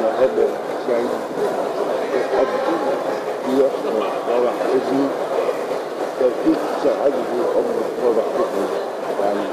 النهارده سعيد أبدي يحمل فرح ابني تركيز سعادة الأب فرح ابني يعني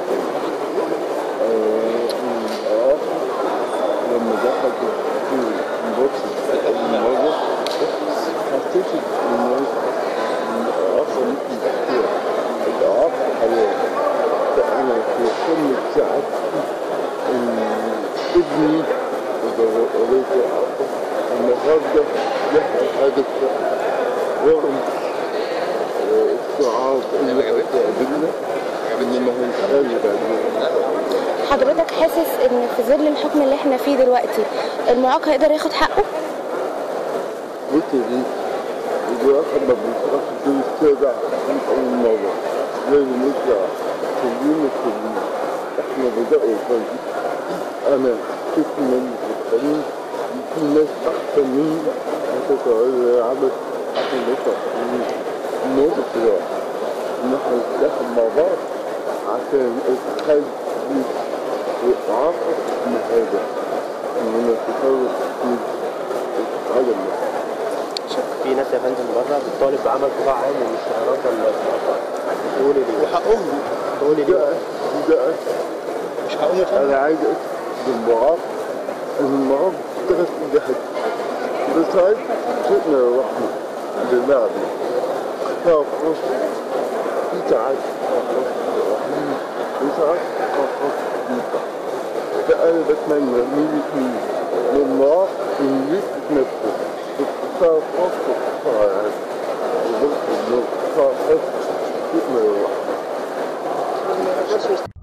آه لما دخلت في البوكس أول مرة حسيت إن الأخ ممكن تحكيها الأعاق حياة فأنا في قمة سعادتي إن ابني إذا قريت النهارده له هدف رغم الصعاب اللي هتقابلنا إنما هنتقابل بعدين حضرتك حاسس ان في ظل الحكم اللي احنا فيه دلوقتي المعاق هيقدر ياخد حقه بص دي إذا واحد ما بيشرحش الدور السابع من أول مرة لازم يطلع كلنا كلنا إحنا بدأوا فرق أنا شفت من القانون يكون ناس أحسن مني هتتغير عمل عشان نطلع النقطة كده إن إحنا نتلاحم مع بعض عشان الاتحاد يتعاقب من هذا إننا نتفرق من العالم في ناس يا فندم بره بتطالب بعمل قطاع عام للاشتهارات والمؤقت تقولي ليه؟ وحقهم تقولي ليه؟ ده ده مش حقهم يا فندم انا عايز بالمعاق المعاق ثلاث جهات بس عايز شئنا الرحمة للعبة كافر في ساعات كافر رحيم وساعات كافر مطلع فأنا بتمنى من الاثنين من المعاق إن يثبت نفسه في القطاع الخاص والقطاع العام وبرضه القطاع الخاص شئنا الرحمة